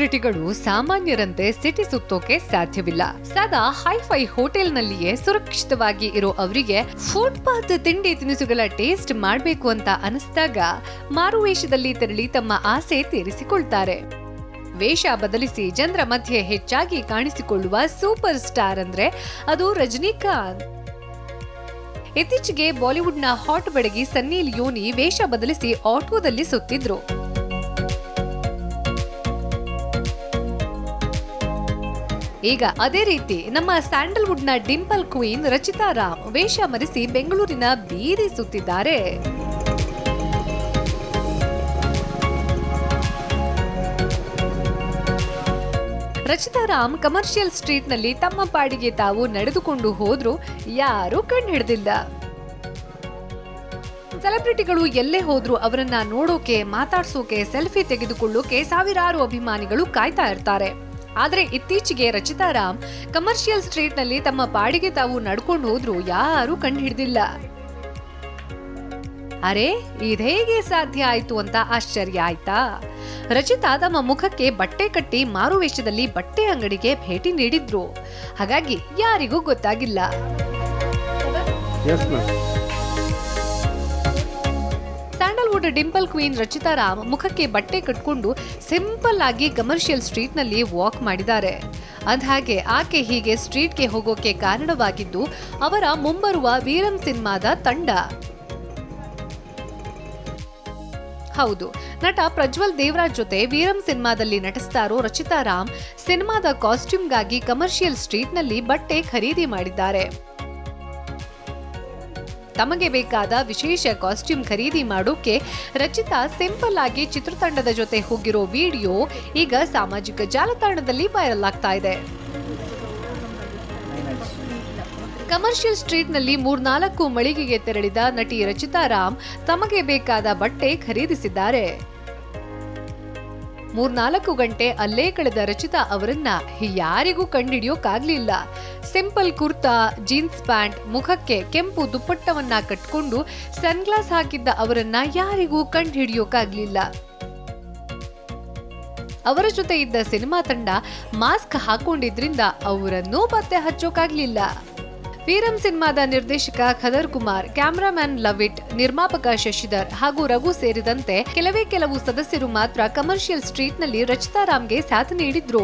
ಸೆಲೆಬ್ರಿಟಿಗಳು ಸಾಮಾನ್ಯರಂತೆ city ಸುತ್ತೋಕೆ ಸಾಧ್ಯವಿಲ್ಲ ಸದಾ hi fi ಹೋಟೆಲ್ನಲ್ಲಿಯೇ ಸುರಕ್ಷಿತವಾಗಿ ಇರೋ ಅವರಿಗೆ ಫುಟ್ಪಾತ್ ತಿಂಡಿ ತಿನಿಸುಗಳ ಟೇಸ್ಟ್ ಮಾಡಬೇಕು ಅಂತ ಅನಿಸ್ದಾಗ ಮಾರುವೇಷದಲ್ಲಿ ತೆರಳಿ ತಮ್ಮ ಆಸೆ ತೀರಿಸಿಕೊಳ್ತಾರೆ ವೇಷ ಬದಲಿಸಿ ಜನರ ಮಧ್ಯೆ ಹೆಚ್ಚಾಗಿ ಕಾಣಿಸಿಕೊಳ್ಳುವ ಸೂಪರ್ ಸ್ಟಾರ್ ಅಂದ್ರೆ ಅದು ರಜನಿಕಾಂತ್ ಇತ್ತೀಚೆಗೆ ಬಾಲಿವುಡ್ನ ಹಾಟ್ ಬೆಡಗಿ ಸನ್ನಿ ಲಿಯೋನಿ ವೇಷ ಬದಲಿಸಿ ಆಟೋದಲ್ಲಿ ಸುತ್ತಿದ್ರು ಈಗ ಅದೇ ರೀತಿ ನಮ್ಮ ಸ್ಯಾಂಡಲ್ವುಡ್ನ ಡಿಂಪಲ್ ಕ್ವೀನ್ ರಚಿತಾ ರಾಮ್ ವೇಷ ಮರೆಸಿ ಬೆಂಗಳೂರಿನ ಬೀದಿ ಸುತ್ತಿದ್ದಾರೆ ರಚಿತಾ ರಾಮ್ ಕಮರ್ಷಿಯಲ್ ಸ್ಟ್ರೀಟ್ನಲ್ಲಿ ತಮ್ಮ ಪಾಡಿಗೆ ತಾವು ನಡೆದುಕೊಂಡು ಹೋದ್ರು ಯಾರೂ ಕಂಡುಹಿಡಿದಿಲ್ಲ ಸೆಲೆಬ್ರಿಟಿಗಳು ಎಲ್ಲೇ ಹೋದ್ರೂ ಅವರನ್ನ ನೋಡೋಕೆ ಮಾತಾಡ್ಸೋಕೆ ಸೆಲ್ಫಿ ತೆಗೆದುಕೊಳ್ಳೋಕೆ ಸಾವಿರಾರು ಅಭಿಮಾನಿಗಳು ಕಾಯ್ತಾ ಇರ್ತಾರೆ ಆದ್ರೆ ಇತ್ತೀಚೆಗೆ ರಚಿತಾ ರಾಮ್ ಕಮರ್ಷಿಯಲ್ ಸ್ಟ್ರೀಟ್ನಲ್ಲಿ ತಮ್ಮ ಪಾಡಿಗೆ ತಾವು ನಡ್ಕೊಂಡು ಹೋದ್ರು ಯಾರೂ ಕಂಡುಹಿಡಿದಿಲ್ಲ ಅರೆ ಇದೇಗೆ ಸಾಧ್ಯ ಆಯ್ತು ಅಂತ ಆಶ್ಚರ್ಯ ಆಯ್ತಾ ರಚಿತಾ ತಮ್ಮ ಮುಖಕ್ಕೆ ಬಟ್ಟೆ ಕಟ್ಟಿ ಮಾರುವೇಷದಲ್ಲಿ ಬಟ್ಟೆ ಅಂಗಡಿಗೆ ಭೇಟಿ ನೀಡಿದ್ರು ಹಾಗಾಗಿ ಯಾರಿಗೂ ಗೊತ್ತಾಗಿಲ್ಲ yes ma'am Sandalwood dimple queen Rachita Ram ಮುಖಕ್ಕೆ ಬಟ್ಟೆ ಕಟ್ಕೊಂಡು ಸಿಂಪಲ್ ಆಗಿ ಕಮರ್ಷಿಯಲ್ ಸ್ಟ್ರೀಟ್ ನಲ್ಲಿ ವಾಕ್ ಮಾಡಿದ್ದಾರೆ ಅಂದ್ಹಾಗೆ ಆಕೆ ಹೀಗೆ ಸ್ಟ್ರೀಟ್ಗೆ ಹೋಗೋಕೆ ಕಾರಣವಾಗಿದ್ದು ಅವರ ಮುಂಬರುವ ವೀರಂ ಸಿನಿಮಾದ ತಂಡ ಹೌದು ನಟ ಪ್ರಜ್ವಲ್ ದೇವರಾಜ್ ಜೊತೆ ವೀರಂ ಸಿನಿಮಾದಲ್ಲಿ ನಟಿಸ್ತಾ ಇರೋ ರಚಿತಾ ರಾಮ್ ಸಿನಿಮಾದ ಕಾಸ್ಟ್ಯೂಮ್ಗಾಗಿ ಕಮರ್ಷಿಯಲ್ ಸ್ಟ್ರೀಟ್ನಲ್ಲಿ ಬಟ್ಟೆ ಖರೀದಿ ಮಾಡಿದ್ದಾರೆ ತಮಗೆ ಬೇಕಾದ ವಿಶೇಷ ಕಾಸ್ಟ್ಯೂಮ್ ಖರೀದಿ ಮಾಡೋಕೆ ರಚಿತಾ ಸಿಂಪಲ್ ಆಗಿ ಚಿತ್ರತಂಡದ ಜೊತೆ ಹೋಗಿರೋ ವಿಡಿಯೋ ಈಗ ಸಾಮಾಜಿಕ ಜಾಲತಾಣದಲ್ಲಿ ವೈರಲ್ ಆಗ್ತಾ ಇದೆ ಕಮರ್ಷಿಯಲ್ ಸ್ಟ್ರೀಟ್ನಲ್ಲಿ ಮೂರ್ನಾಲ್ಕು ಮಳಿಗೆಗೆ ತೆರಳಿದ ನಟಿ ರಚಿತಾ ರಾಮ್ ತಮಗೆ ಬೇಕಾದ ಬಟ್ಟೆ ಖರೀದಿಸಿದ್ದಾರೆ ಮೂರ್ನಾಲ್ಕು ಗಂಟೆ ಅಲ್ಲೇ ಕಳೆದ ರಚಿತಾ ಅವರನ್ನ ಯಾರಿಗೂ ಕಂಡಿಡಿಯೋಕಾಗ್ಲಿಲ್ಲ ಸಿಂಪಲ್ ಕುರ್ತಾ ಜೀನ್ಸ್ ಪ್ಯಾಂಟ್ ಮುಖಕ್ಕೆ ಕೆಂಪು ದುಪ್ಪಟ್ಟವನ್ನ ಕಟ್ಕೊಂಡು ಸನ್ಗ್ಲಾಸ್ ಹಾಕಿದ್ದ ಅವರನ್ನ ಯಾರಿಗೂ ಕಂಡುಹಿಡಿಯೋಕಾಗ್ಲಿಲ್ಲ ಅವರ ಜೊತೆ ಇದ್ದ ಸಿನಿಮಾ ತಂಡ ಮಾಸ್ಕ್ ಹಾಕೊಂಡಿದ್ರಿಂದ ಅವರನ್ನೂ ಪತ್ತೆ ಹಚ್ಚೋಕಾಗ್ಲಿಲ್ಲ ವೀರಂ ಸಿನಿಮಾದ ನಿರ್ದೇಶಕ ಖದರ್ ಕುಮಾರ್ ಕ್ಯಾಮರಾಮನ್ ಲವಿಟ್ ನಿರ್ಮಾಪಕ ಶಶಿಧರ್ ಹಾಗೂ ರಘು ಸೇರಿದಂತೆ ಕೆಲವೇ ಕೆಲವು ಸದಸ್ಯರು ಮಾತ್ರ ಕಮರ್ಷಿಯಲ್ ಸ್ಟ್ರೀಟ್ನಲ್ಲಿ ರಚಿತಾ ರಾಮ್ಗೆ ಸಾಥ್ ನೀಡಿದ್ರು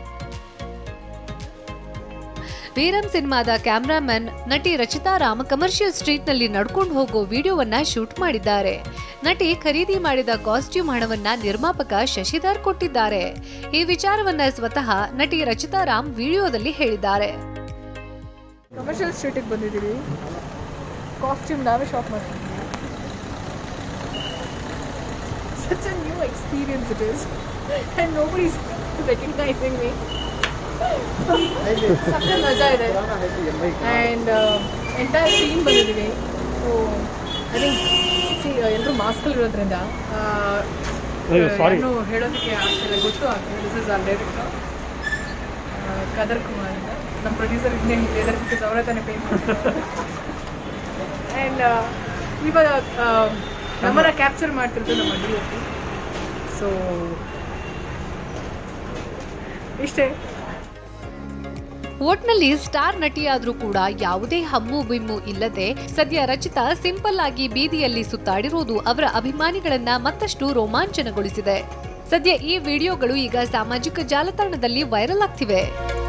ವೀರಂ ಸಿನಿಮಾದ ಕ್ಯಾಮ್ರಾಮನ್ ನಟಿ ರಚಿತಾ ರಾಮ್ ಕಮರ್ಷಿಯಲ್ ಸ್ಟ್ರೀಟ್ನಲ್ಲಿ ನಡ್ಕೊಂಡು ಹೋಗೋ ವಿಡಿಯೋವನ್ನ ಶೂಟ್ ಮಾಡಿದ್ದಾರೆ ನಟಿ ಖರೀದಿ ಮಾಡಿದ ಕಾಸ್ಟ್ಯೂಮ್ ಹಣವನ್ನ ನಿರ್ಮಾಪಕ ಶಶಿಧರ್ ಕೊಟ್ಟಿದ್ದಾರೆ ಈ ವಿಚಾರವನ್ನ ಸ್ವತಃ ನಟಿ ರಚಿತಾ ರಾಮ್ ವಿಡಿಯೋದಲ್ಲಿ ಹೇಳಿದ್ದಾರೆ ಕಮರ್ಷಿಯಲ್ ಸ್ಟ್ರೀಟಿಗೆ ಬಂದಿದ್ದೀವಿ ಕಾಸ್ಟ್ಯೂಮ್ ನಾವೇ ಶಾಪ್ ಮಾಡ್ತಿದ್ದೀವಿ such a new experience it is and nobody is recognising me ಸಖತ್ ಮಜಾ ಇದೆ ಆ್ಯಂಡ್ ಎಂಟೈರ್ ಟೀಮ್ ಬಂದಿದ್ದೀವಿ ಸೊ ಐ ಥಿಂಕ್ ಸಿ ಎಲ್ಲರೂ ಮಾಸ್ಕಲ್ಲಿರೋದ್ರಿಂದ ಅಯ್ಯೋ, sorry. ಏನು ಹೇಳೋದಕ್ಕೆ ಆಗ್ತಿಲ್ಲ ಗೊತ್ತು ಆಗ್ತಿಲ್ಲ this is our director Kadar Kumar ಅಂತ ನಮ್ಮ ಪ್ರೊಡ್ಯೂಸರ್ ನೇಮ್ ಕೇದರ್ ಬಿಕಾಸ್ ಅವರ ತಾನೇ ಪೇ ಆ್ಯಂಡ್ ಇವಾಗ ಆ, ನಮ್ಮನ್ನ ಕ್ಯಾಪ್ಚರ್ ಮಾಡ್ತಿರೋದು ನಮ್ಮ ಡಿ ಒ ಪಿ ಸೊ ಇಷ್ಟೇ ಒಟ್ನಲ್ಲಿ ಸ್ಟಾರ್ ನಟಿಯಾದ್ರೂ ಕೂಡ ಯಾವುದೇ ಹಮ್ಮು ಬಿಮ್ಮು ಇಲ್ಲದೆ ಸದ್ಯ ರಚಿತಾ ಸಿಂಪಲ್ ಆಗಿ ಬೀದಿಯಲ್ಲಿ ಸುತ್ತಾಡಿರೋದು ಅವರ ಅಭಿಮಾನಿಗಳನ್ನ ಮತ್ತಷ್ಟು ರೋಮಾಂಚನಗೊಳಿಸಿದೆ ಸದ್ಯ ಈ ವಿಡಿಯೋಗಳು ಈಗ ಸಾಮಾಜಿಕ ಜಾಲತಾಣದಲ್ಲಿ ವೈರಲ್ ಆಗ್ತಿವೆ